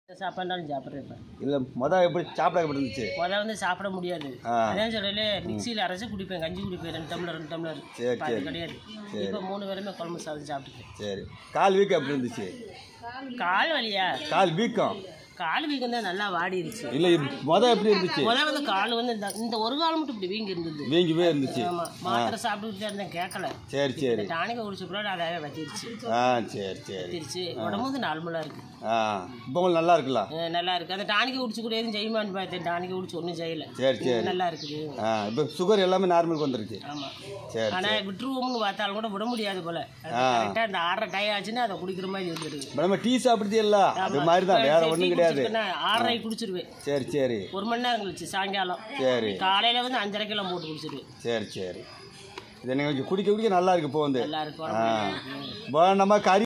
சாப்பாடுனாலும் சாப்பிட்றேன் இல்லை மொதல் எப்படி சாப்பிட எப்படி இருந்துச்சு முதல்ல வந்து சாப்பிட முடியாது ஆ. அதான் சொல்லல மிக்சியில் அரைச்சு குடிப்பேன் கஞ்சி குடிப்பேன் ரெண்டு டம்ளர் ரெண்டு டம்ளர் சரி, இப்ப அது சரி. கிடையாது இப்போ மூணு பேருமே குழம்பு சாதம் சாப்பிட்டுக்கேன் சரி கால் வீக்கம் எப்படி இருந்துச்சு கால் வலியா கால் வீக்கம் கால் வீக்கம் தான் நல்லா வாடிருச்சு இல்லை மொதல் எப்படி இருந்துச்சு முதல்ல வந்து கால் வந்து இந்த இந்த ஒரு கால் மட்டும் இப்படி வீங்கி இருந்தது வீங்கிவே இருந்துச்சு ஆமா மாத்திரை சாப்பிட்டுக்கிட்டே இருந்தேன் கேட்கல சரி சரி இந்த டானிக்கை குடிச்ச பிறகு அதாவே வத்திருச்சு ஆ சரி சரி வத்திருச்சு உடம்பு வந்து நார்மலாக இருக்கு ஆ இப்போ உங்களுக்கு நல்லா இருக்குல்ல அஹ் நல்லா இருக்கு அந்த டானிக்கை குடிச்சு கூட எதுவும் செய்யுமான்னு பார்த்தேன் டானிக்கை குடிச்சு ஒன்றும் செய்யல சரி சரி நல்லா இருக்குது ஆ இப்போ சுகர் எல்லாமே நார்மலுக்கு வந்துருச்சு ஆமா சரி ஆனா விட்டுருவோம்னு பார்த்தாலும் கூட விட முடியாது போல கரெக்டாக இந்த ஆறரை டை ஆச்சுன்னா அதை குடிக்கிற மாதிரி இருந்துருக்கு இப்போ நம்ம டீ சாப்பிடுதில்ல அது மாதிரி தான் வேற ஒன்றும் கிடையாது ஆறரை குடிச்சிருவேன் சரி சரி ஒரு மணி நேரம் கழிச்சு சாயங்காலம் சரி காலையில வந்து அஞ்சரை கிலோ போட்டு குடிச்சிருவேன் சரி சரி இதை நீங்கள் குடிக்க குடிக்க நல்லா இருக்கு இப்போ வந்து நல்லா இருக்கும் ஆ இப்போ நம்ம கறி